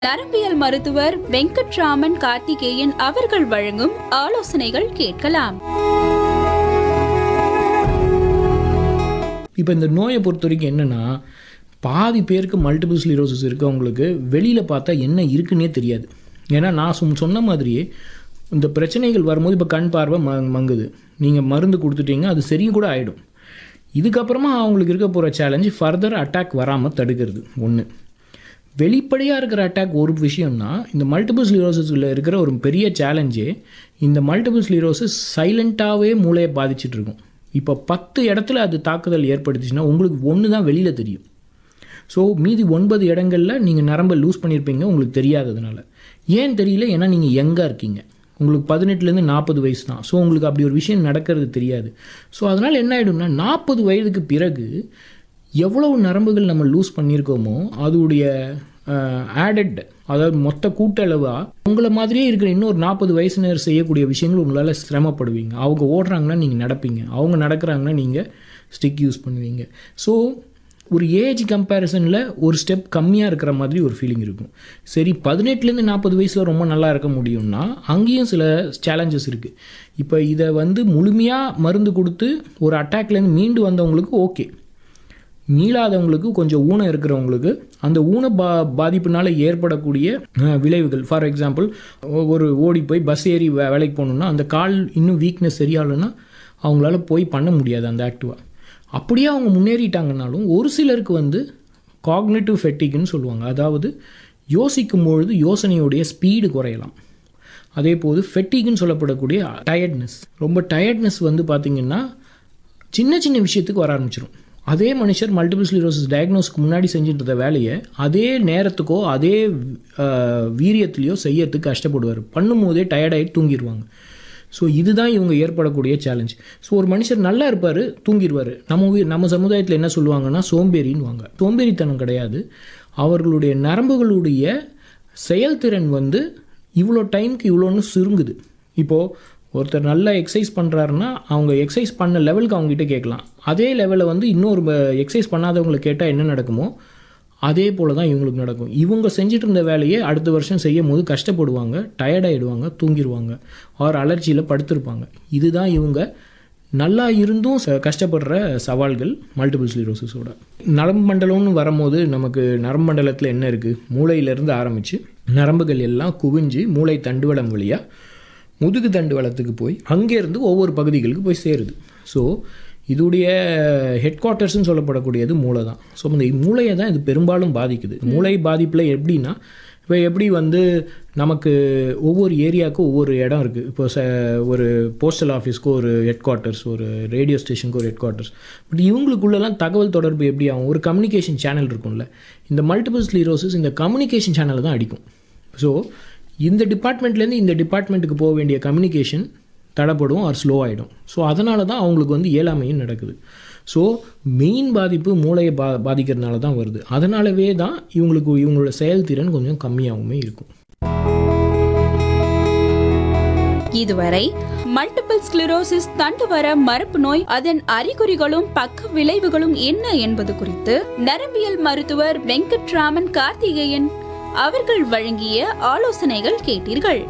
நரம்பியல் மருத்துவர் வெங்கட்ராமன் கார்த்திகேயன் அவர்கள் வழங்கும் ஆலோசனைகள் கேட்கலாம் இப்போ இந்த நோயை பொறுத்த வரைக்கும் என்னென்னா பாதி பேருக்கு மல்டிபிள் ஸ்லீரோசிஸ் இருக்கவங்களுக்கு வெளியில் பார்த்தா என்ன இருக்குன்னே தெரியாது ஏன்னா நான் சும் சொன்ன மாதிரியே இந்த பிரச்சனைகள் வரும்போது இப்போ கண் பார்வை ம மங்குது நீங்கள் மருந்து கொடுத்துட்டீங்க அது சரியும் கூட ஆகிடும் இதுக்கப்புறமா அவங்களுக்கு இருக்க போகிற சேலஞ்சு ஃபர்தர் அட்டாக் வராமல் தடுக்கிறது ஒன்று வெளிப்படையாக இருக்கிற அட்டாக் ஒரு விஷயம்னா இந்த மல்டிபிள் ஸ்லீரோசிஸில் இருக்கிற ஒரு பெரிய சேலஞ்சே இந்த மல்டிபிள் ஸ்லீரோசிஸ் சைலண்ட்டாகவே மூளையை பாதிச்சிட்டு இருக்கும் இப்போ பத்து இடத்துல அது தாக்குதல் ஏற்படுத்துச்சுன்னா உங்களுக்கு ஒன்று தான் வெளியில் தெரியும் ஸோ மீதி ஒன்பது இடங்களில் நீங்கள் நரம்பை லூஸ் பண்ணியிருப்பீங்க உங்களுக்கு தெரியாததுனால ஏன் தெரியல ஏன்னா நீங்கள் யங்காக இருக்கீங்க உங்களுக்கு பதினெட்டுலேருந்து நாற்பது வயசு தான் ஸோ உங்களுக்கு அப்படி ஒரு விஷயம் நடக்கிறது தெரியாது ஸோ அதனால் என்ன ஆகிடும்னா நாற்பது வயதுக்கு பிறகு எவ்வளவு நரம்புகள் நம்ம லூஸ் பண்ணியிருக்கோமோ அதோடைய ஆடட் அதாவது மொத்த கூட்டளவாக உங்களை மாதிரியே இருக்கிற இன்னொரு நாற்பது வயசினர் செய்யக்கூடிய விஷயங்கள் உங்களால் சிரமப்படுவீங்க அவங்க ஓடுறாங்கன்னா நீங்கள் நடப்பீங்க அவங்க நடக்கிறாங்கன்னா நீங்கள் ஸ்டிக் யூஸ் பண்ணுவீங்க ஸோ ஒரு ஏஜ் கம்பேரிசனில் ஒரு ஸ்டெப் கம்மியாக இருக்கிற மாதிரி ஒரு ஃபீலிங் இருக்கும் சரி பதினெட்டுலேருந்து நாற்பது வயசில் ரொம்ப நல்லா இருக்க முடியும்னா அங்கேயும் சில சேலஞ்சஸ் இருக்குது இப்போ இதை வந்து முழுமையாக மருந்து கொடுத்து ஒரு அட்டாக்லேருந்து மீண்டு வந்தவங்களுக்கு ஓகே மீளாதவங்களுக்கு கொஞ்சம் ஊனம் இருக்கிறவங்களுக்கு அந்த ஊன பா பாதிப்புனால ஏற்படக்கூடிய அஹ், விளைவுகள் ஃபார் எக்ஸாம்பிள் ஒரு ஓடி போய் பஸ் ஏறி வே வேலைக்கு போகணுன்னா அந்த கால் இன்னும் வீக்னஸ் சரியாகலைன்னா அவங்களால போய் பண்ண முடியாது அந்த ஆக்டிவாக அப்படியே அவங்க முன்னேறிட்டாங்கனாலும் ஒரு சிலருக்கு வந்து காக்னேட்டிவ் ஃபெட்டிக்னு சொல்லுவாங்க அதாவது யோசிக்கும் பொழுது யோசனையுடைய ஸ்பீடு குறையலாம் அதே போது ஃபெட்டிக்னு சொல்லப்படக்கூடிய டயர்ட்னஸ் ரொம்ப டயர்ட்னஸ் வந்து பார்த்திங்கன்னா சின்ன சின்ன விஷயத்துக்கு வர ஆரம்பிச்சிடும் அதே மனுஷர் மல்டிபிள் ஸ்லீரோசிஸ் டயக்னோஸ்க்கு முன்னாடி செஞ்சுட்டு இருந்த வேலையை அதே நேரத்துக்கோ அதே அஹ், வீரியத்திலையோ செய்யறதுக்கு கஷ்டப்படுவார் பண்ணும்போதே டயர்டாகி தூங்கிடுவாங்க ஸோ இதுதான் இவங்க ஏற்படக்கூடிய சேலஞ்ச் ஸோ ஒரு மனுஷர் நல்லா இருப்பார் தூங்கிடுவார் நம்ம உயிர் நம்ம சமுதாயத்தில் என்ன சொல்லுவாங்கன்னா சோம்பேறின்னுவாங்க சோம்பேறித்தனம் கிடையாது அவர்களுடைய நரம்புகளுடைய செயல்திறன் வந்து இவ்வளோ டைமுக்கு இவ்வளோன்னு சுருங்குது இப்போது ஒருத்தர் நல்லா எக்ஸசைஸ் பண்ணுறாருன்னா அவங்க எக்ஸசைஸ் பண்ண லெவலுக்கு அவங்ககிட்ட கேட்கலாம் அதே லெவலில் வந்து இன்னொரு எக்ஸசைஸ் பண்ணாதவங்களை கேட்டால் என்ன நடக்குமோ அதே போல் தான் இவங்களுக்கு நடக்கும் இவங்க செஞ்சுட்டு இருந்த வேலையை அடுத்த வருஷம் செய்யும் போது கஷ்டப்படுவாங்க டயர்டாயிடுவாங்க தூங்கிடுவாங்க ஆர் அலர்ஜியில் படுத்திருப்பாங்க இதுதான் இவங்க நல்லா இருந்தும் ச கஷ்டப்படுற சவால்கள் மல்டிபிள் ஸ்லீரோசிஸோட நரம்பு மண்டலம்னு வரும்போது நமக்கு நரம்பு மண்டலத்தில் என்ன இருக்குது மூளையிலேருந்து ஆரம்பித்து நரம்புகள் எல்லாம் குவிஞ்சு மூளை தண்டுவடம் வழியாக முதுகு தண்டுவலத்துக்கு போய் அங்கேருந்து ஒவ்வொரு பகுதிகளுக்கு போய் சேருது ஸோ இதுடைய ஹெட் குவார்ட்டர்ஸ்னு சொல்லப்படக்கூடியது மூளை தான் ஸோ இந்த மூளையை தான் இது பெரும்பாலும் பாதிக்குது மூளை பாதிப்பில் எப்படின்னா இப்போ எப்படி வந்து நமக்கு ஒவ்வொரு ஏரியாவுக்கும் ஒவ்வொரு இடம் இருக்குது இப்போ ச ஒரு போஸ்டல் ஆஃபீஸ்க்கு ஒரு ஹெட் குவார்ட்டர்ஸ் ஒரு ரேடியோ ஸ்டேஷனுக்கு ஒரு ஹெட் குவார்ட்டர்ஸ் பட் இவங்களுக்குள்ளெல்லாம் தகவல் தொடர்பு எப்படி ஆகும் ஒரு கம்யூனிகேஷன் சேனல் இருக்கும்ல இந்த மல்டிபிள் ஸ்லீரோசிஸ் இந்த கம்யூனிகேஷன் சேனலை தான் அடிக்கும் ஸோ இந்த டிபார்ட்மெண்ட்லேருந்து இந்த டிபார்ட்மெண்ட்டுக்கு போக வேண்டிய கம்யூனிகேஷன் தடைப்படும் ஆர் ஸ்லோ ஆகிடும் ஸோ அதனால தான் அவங்களுக்கு வந்து இயலாமையும் நடக்குது ஸோ மெயின் பாதிப்பு மூளையை பா பாதிக்கிறதுனால தான் வருது அதனாலவே தான் இவங்களுக்கு இவங்களோட செயல்திறன் கொஞ்சம் கம்மியாகவுமே இருக்கும் இதுவரை மல்டிபிள் ஸ்க்ளிரோசிஸ் தண்டுவர மரபு நோய் அதன் அறிகுறிகளும் பக்க விளைவுகளும் என்ன என்பது குறித்து நரம்பியல் மருத்துவர் வெங்கட்ராமன் கார்த்திகேயன் அவர்கள் வழங்கிய ஆலோசனைகள் கேட்டீர்கள்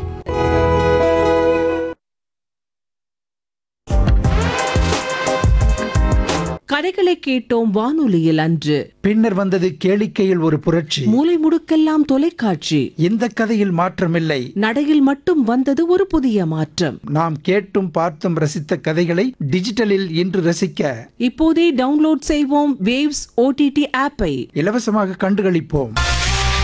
கதைகளை கேட்டோம் வானொலியில் அன்று பின்னர் வந்தது கேளிக்கையில் ஒரு புரட்சி மூலை முடுக்கெல்லாம் தொலைக்காட்சி இந்த கதையில் மாற்றமில்லை நடையில் மட்டும் வந்தது ஒரு புதிய மாற்றம் நாம் கேட்டும் பார்த்தும் ரசித்த கதைகளை டிஜிட்டலில் இன்று ரசிக்க இப்போதே டவுன்லோட் செய்வோம் வேவ்ஸ் ஓடிடி ஆப்பை இலவசமாக கண்டுகளிப்போம்